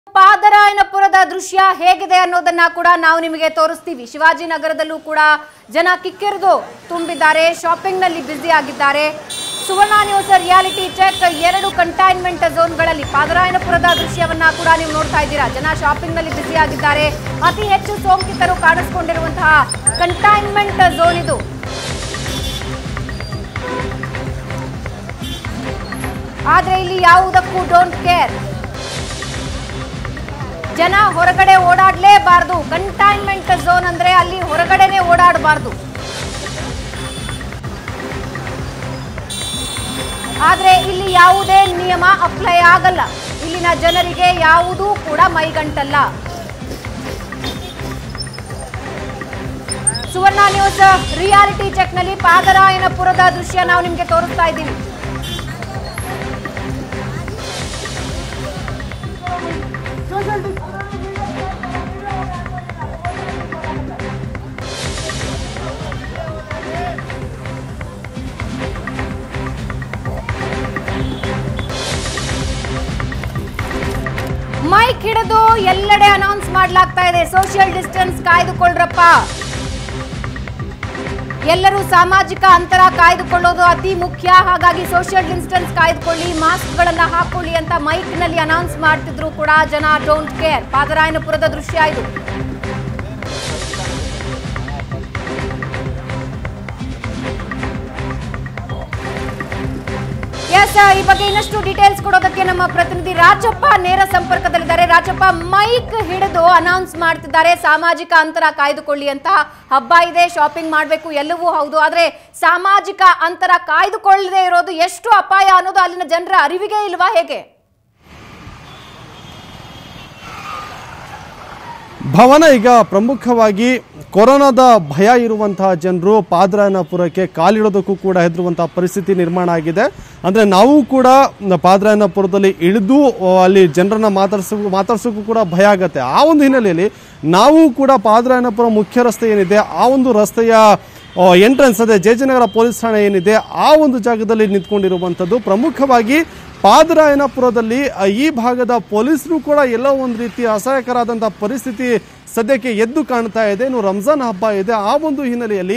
ಪಾದರಾಯನಪುರದ ದೃಶ್ಯ ಹೇಗಿದೆ ಅನ್ನೋದನ್ನ ಕೂಡ ನಾವು ನಿಮಗೆ ತೋರಿಸ್ತೀವಿ ಶಿವಾಜಿನಗರದಲ್ಲೂ ಕೂಡ ಜನ ಕಿಕ್ಕಿರಿದು ತುಂಬಿದ್ದಾರೆ ಶಾಪಿಂಗ್ ನಲ್ಲಿ ಬ್ಯುಸಿ ಆಗಿದ್ದಾರೆ ಸುವರ್ಣ ನ್ಯೂಸ್ ರಿಯಾಲಿಟಿ ಚೆಕ್ ಎರಡು ಕಂಟೈನ್ಮೆಂಟ್ ಝೋನ್ಗಳಲ್ಲಿ ಪಾದರಾಯನಪುರದ ದೃಶ್ಯವನ್ನ ಕೂಡ ನೀವು ನೋಡ್ತಾ ಇದ್ದೀರಾ ಜನ ಶಾಪಿಂಗ್ ನಲ್ಲಿ ಬ್ಯುಸಿ ಆಗಿದ್ದಾರೆ ಅತಿ ಹೆಚ್ಚು ಸೋಂಕಿತರು ಕಾಣಿಸ್ಕೊಂಡಿರುವಂತಹ ಕಂಟೈನ್ಮೆಂಟ್ ಝೋನ್ ಇದು ಆದ್ರೆ ಇಲ್ಲಿ ಯಾವುದಕ್ಕೂ ಡೋಂಟ್ ಕೇರ್ ಜನ ಹೊರಗಡೆ ಓಡಾಡಲೇಬಾರದು ಕಂಟೈನ್ಮೆಂಟ್ ಝೋನ್ ಅಂದ್ರೆ ಅಲ್ಲಿ ಹೊರಗಡೆನೆ ಓಡಾಡಬಾರ್ದು ಆದ್ರೆ ಇಲ್ಲಿ ಯಾವುದೇ ನಿಯಮ ಅಪ್ಲೈ ಆಗಲ್ಲ ಇಲ್ಲಿನ ಜನರಿಗೆ ಯಾವುದೂ ಕೂಡ ಮೈಗಂಟಲ್ಲ ಸುವರ್ಣ ನ್ಯೂಸ್ ರಿಯಾಲಿಟಿ ಚೆಕ್ ನಲ್ಲಿ ಪಾದರಾಯನಪುರದ ದೃಶ್ಯ ನಾವು ನಿಮ್ಗೆ ತೋರಿಸ್ತಾ ಇದ್ದೀವಿ ಮೈಕ್ ಹಿಡಿದು ಎಲ್ಲೆಡೆ ಅನೌನ್ಸ್ ಮಾಡ್ಲಾಗ್ತಾ ಇದೆ ಸೋಷಿಯಲ್ ಡಿಸ್ಟೆನ್ಸ್ ಕಾಯ್ದುಕೊಳ್ಳ್ರಪ್ಪ ಎಲ್ಲರೂ ಸಾಮಾಜಿಕ ಅಂತರ ಕಾಯ್ದುಕೊಳ್ಳೋದು ಅತಿ ಮುಖ್ಯ ಹಾಗಾಗಿ ಸೋಷಿಯಲ್ ಡಿಸ್ಟೆನ್ಸ್ ಕಾಯ್ದುಕೊಳ್ಳಿ ಮಾಸ್ಕ್ ಗಳನ್ನ ಹಾಕೊಳ್ಳಿ ಅಂತ ಮೈಕ್ ನಲ್ಲಿ ಅನೌನ್ಸ್ ಮಾಡ್ತಿದ್ರು ಕೂಡ ಜನ ಡೋಂಟ್ ಕೇರ್ ಪಾದರಾಯನಪುರದ ದೃಶ್ಯ ಇದು ಎಸ್ ಈ ಬಗ್ಗೆ ಇನ್ನಷ್ಟು ಡೀಟೇಲ್ಸ್ ಕೊಡೋದಕ್ಕೆ ನಮ್ಮ ಪ್ರತಿನಿಧಿ ರಾಜಪ್ಪ ನೇರ ಸಂಪರ್ಕದಲ್ಲಿದ್ದಾರೆ ರಾಜಪ್ಪ ಮೈಕ್ ಹಿಡಿದು ಅನೌನ್ಸ್ ಮಾಡ್ತಿದ್ದಾರೆ ಸಾಮಾಜಿಕ ಅಂತರ ಕಾಯ್ದುಕೊಳ್ಳಿ ಅಂತ ಹಬ್ಬ ಇದೆ ಶಾಪಿಂಗ್ ಮಾಡಬೇಕು ಎಲ್ಲವೂ ಹೌದು ಆದ್ರೆ ಸಾಮಾಜಿಕ ಅಂತರ ಕಾಯ್ದುಕೊಳ್ಳದೆ ಇರೋದು ಎಷ್ಟು ಅಪಾಯ ಅನ್ನೋದು ಅಲ್ಲಿನ ಜನರ ಅರಿವಿಗೆ ಇಲ್ವಾ ಹೇಗೆ ಭವನ ಈಗ ಪ್ರಮುಖವಾಗಿ ಕೊರೋನಾದ ಭಯ ಇರುವಂತಹ ಜನರು ಪಾದರಾಯನಪುರಕ್ಕೆ ಕಾಲಿಡೋದಕ್ಕೂ ಕೂಡ ಹೆದರುವಂತಹ ಪರಿಸ್ಥಿತಿ ನಿರ್ಮಾಣ ಆಗಿದೆ ಅಂದ್ರೆ ನಾವು ಕೂಡ ಪಾದರಾಯನಪುರದಲ್ಲಿ ಇಳಿದು ಆ, ಅಲ್ಲಿ ಜನರನ್ನ ಮಾತಾಡ್ಸೋ ಮಾತಾಡ್ಸೋಕ್ಕೂ ಕೂಡ ಭಯ ಆಗತ್ತೆ ಆ ಒಂದು ಹಿನ್ನೆಲೆಯಲ್ಲಿ ನಾವು ಕೂಡ ಪಾದರಾಯನಪುರ ಮುಖ್ಯ ರಸ್ತೆ ಏನಿದೆ ಆ ಒಂದು ರಸ್ತೆಯ ಎಂಟ್ರೆನ್ಸ್ ಅದೇ ಜಯಜನಗರ ಪೊಲೀಸ್ ಠಾಣೆ ಏನಿದೆ ಆ ಒಂದು ಜಾಗದಲ್ಲಿ ನಿಂತ್ಕೊಂಡಿರುವಂಥದ್ದು ಪ್ರಮುಖವಾಗಿ ಪಾದರಾಯನಪುರದಲ್ಲಿ ಆ, ಈ ಭಾಗದ ಪೊಲೀಸರು ಕೂಡ ಎಲ್ಲೋ ಒಂದು ರೀತಿ ಅಸಹಾಯಕರಾದಂಥ ಪರಿಸ್ಥಿತಿ ಸದ್ಯಕ್ಕೆ ಎದ್ದು ಕಾಣ್ತಾ ಇದೆ ಇನ್ನು ರಂಜಾನ್ ಹಬ್ಬ ಇದೆ ಆ ಒಂದು ಹಿನ್ನೆಲೆಯಲ್ಲಿ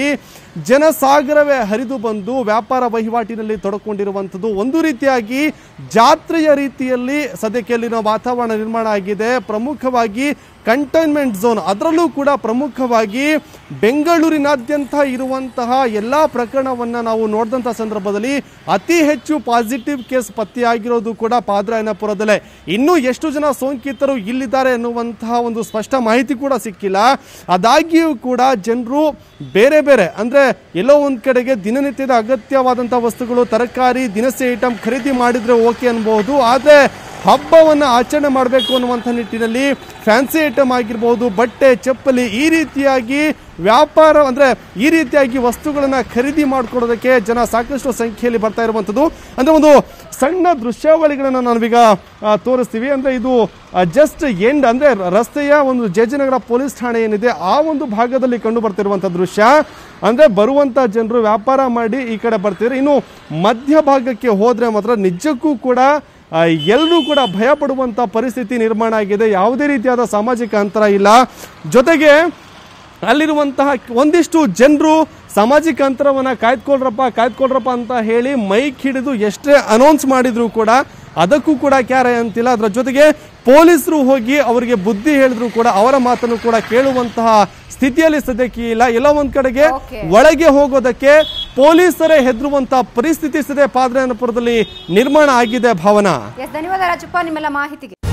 ಜನಸಾಗರವೇ ಹರಿದು ಬಂದು ವ್ಯಾಪಾರ ವಹಿವಾಟಿನಲ್ಲಿ ತೊಡಕೊಂಡಿರುವಂಥದ್ದು ಒಂದು ರೀತಿಯಾಗಿ ಜಾತ್ರೆಯ ರೀತಿಯಲ್ಲಿ ಸದ್ಯಕ್ಕೆ ಅಲ್ಲಿನ ವಾತಾವರಣ ನಿರ್ಮಾಣ ಆಗಿದೆ ಪ್ರಮುಖವಾಗಿ ಕಂಟೈನ್ಮೆಂಟ್ ಝೋನ್ ಅದರಲ್ಲೂ ಕೂಡ ಪ್ರಮುಖವಾಗಿ ಬೆಂಗಳೂರಿನಾದ್ಯಂತ ಇರುವಂತಹ ಎಲ್ಲ ಪ್ರಕರಣವನ್ನು ನಾವು ನೋಡಿದಂಥ ಸಂದರ್ಭದಲ್ಲಿ ಅತಿ ಹೆಚ್ಚು ಪಾಸಿಟಿವ್ ಕೇಸ್ ಪತ್ತೆಯಾಗಿರೋದು ಕೂಡ ಪಾದರಾಯನಪುರದಲ್ಲೇ ಇನ್ನೂ ಎಷ್ಟು ಜನ ಸೋಂಕಿತರು ಇಲ್ಲಿದ್ದಾರೆ ಎನ್ನುವಂತಹ ಒಂದು ಸ್ಪಷ್ಟ ಮಾಹಿತಿ ಕೂಡ ಸಿಕ್ಕಿಲ್ಲ ಆದಾಗ್ಯೂ ಕೂಡ ಜನರು ಬೇರೆ ಬೇರೆ ಅಂದ್ರೆ ಎಲ್ಲೋ ಒಂದ್ ಕಡೆಗೆ ದಿನನಿತ್ಯದ ಅಗತ್ಯವಾದಂತಹ ವಸ್ತುಗಳು ತರಕಾರಿ ದಿನಸಿ ಐಟಮ್ ಖರೀದಿ ಮಾಡಿದ್ರೆ ಓಕೆ ಅನ್ಬಹುದು ಆದ್ರೆ ಹಬ್ಬವನ್ನ ಆಚರಣೆ ಮಾಡಬೇಕು ಅನ್ನುವಂಥ ನಿಟ್ಟಿನಲ್ಲಿ ಫ್ಯಾನ್ಸಿ ಐಟಮ್ ಆಗಿರ್ಬೋದು ಬಟ್ಟೆ ಚಪ್ಪಲಿ ಈ ರೀತಿಯಾಗಿ ವ್ಯಾಪಾರ ಅಂದ್ರೆ ಈ ರೀತಿಯಾಗಿ ವಸ್ತುಗಳನ್ನ ಖರೀದಿ ಮಾಡ್ಕೊಡೋದಕ್ಕೆ ಜನ ಸಾಕಷ್ಟು ಸಂಖ್ಯೆಯಲ್ಲಿ ಬರ್ತಾ ಇರುವಂಥದ್ದು ಅಂದ್ರೆ ಒಂದು ಸಣ್ಣ ದೃಶ್ಯಾವಳಿಗಳನ್ನ ನಾವೀಗ ಆ, ತೋರಿಸ್ತೀವಿ ಅಂದ್ರೆ ಇದು ಜಸ್ಟ್ ಎಂಡ್ ಅಂದ್ರೆ ರಸ್ತೆಯ ಒಂದು ಜಯಜನಗರ ಪೊಲೀಸ್ ಠಾಣೆ ಏನಿದೆ ಆ ಒಂದು ಭಾಗದಲ್ಲಿ ಕಂಡು ಬರ್ತಿರುವಂತ ದೃಶ್ಯ ಅಂದ್ರೆ ಬರುವಂತ ಜನರು ವ್ಯಾಪಾರ ಮಾಡಿ ಈ ಕಡೆ ಬರ್ತಿದ್ರು ಇನ್ನು ಮಧ್ಯ ಭಾಗಕ್ಕೆ ಹೋದ್ರೆ ಮಾತ್ರ ನಿಜಕ್ಕೂ ಕೂಡ ಆ, ಎಲ್ಲರೂ ಕೂಡ ಭಯ ಪಡುವಂತ ಪರಿಸ್ಥಿತಿ ನಿರ್ಮಾಣ ಆಗಿದೆ ಯಾವುದೇ ರೀತಿಯಾದ ಸಾಮಾಜಿಕ ಅಂತರ ಇಲ್ಲ ಜೊತೆಗೆ ಅಲ್ಲಿರುವಂತಹ ಒಂದಿಷ್ಟು ಜನರು ಸಾಮಾಜಿಕ ಅಂತರವನ್ನ ಕಾಯ್ದುಕೊಳ್ರಪ್ಪ ಕಾಯ್ದುಕೊಳ್ರಪ್ಪ ಅಂತ ಹೇಳಿ ಮೈಕ್ ಹಿಡಿದು ಎಷ್ಟೇ ಅನೌನ್ಸ್ ಮಾಡಿದ್ರು ಕೂಡ ಅದಕ್ಕೂ ಕೂಡ ಕ್ಯಾರೆ ಅಂತಿಲ್ಲ ಅದರ ಜೊತೆಗೆ ಪೊಲೀಸರು ಹೋಗಿ ಅವರಿಗೆ ಬುದ್ಧಿ ಹೇಳಿದ್ರು ಕೂಡ ಅವರ ಮಾತನ್ನು ಕೂಡ ಕೇಳುವಂತಹ ಸ್ಥಿತಿಯಲ್ಲಿ ಸದ್ಯಕ್ಕೆ ಇಲ್ಲ ಎಲ್ಲ ಒಂದ್ ಕಡೆಗೆ Okay. ಒಳಗೆ ಹೋಗೋದಕ್ಕೆ ಪೊಲೀಸರೇ ಹೆದರುವಂತಹ ಪರಿಸ್ಥಿತಿ ಸದ್ಯ ಪಾದರಾಯನಪುರದಲ್ಲಿ ನಿರ್ಮಾಣ ಆಗಿದೆ ಭಾವನಾ ಎಸ್ ಧನ್ಯವಾದ ರಾಜಪ್ಪ ನಿಮ್ಮೆಲ್ಲ ಮಾಹಿತಿಗೆ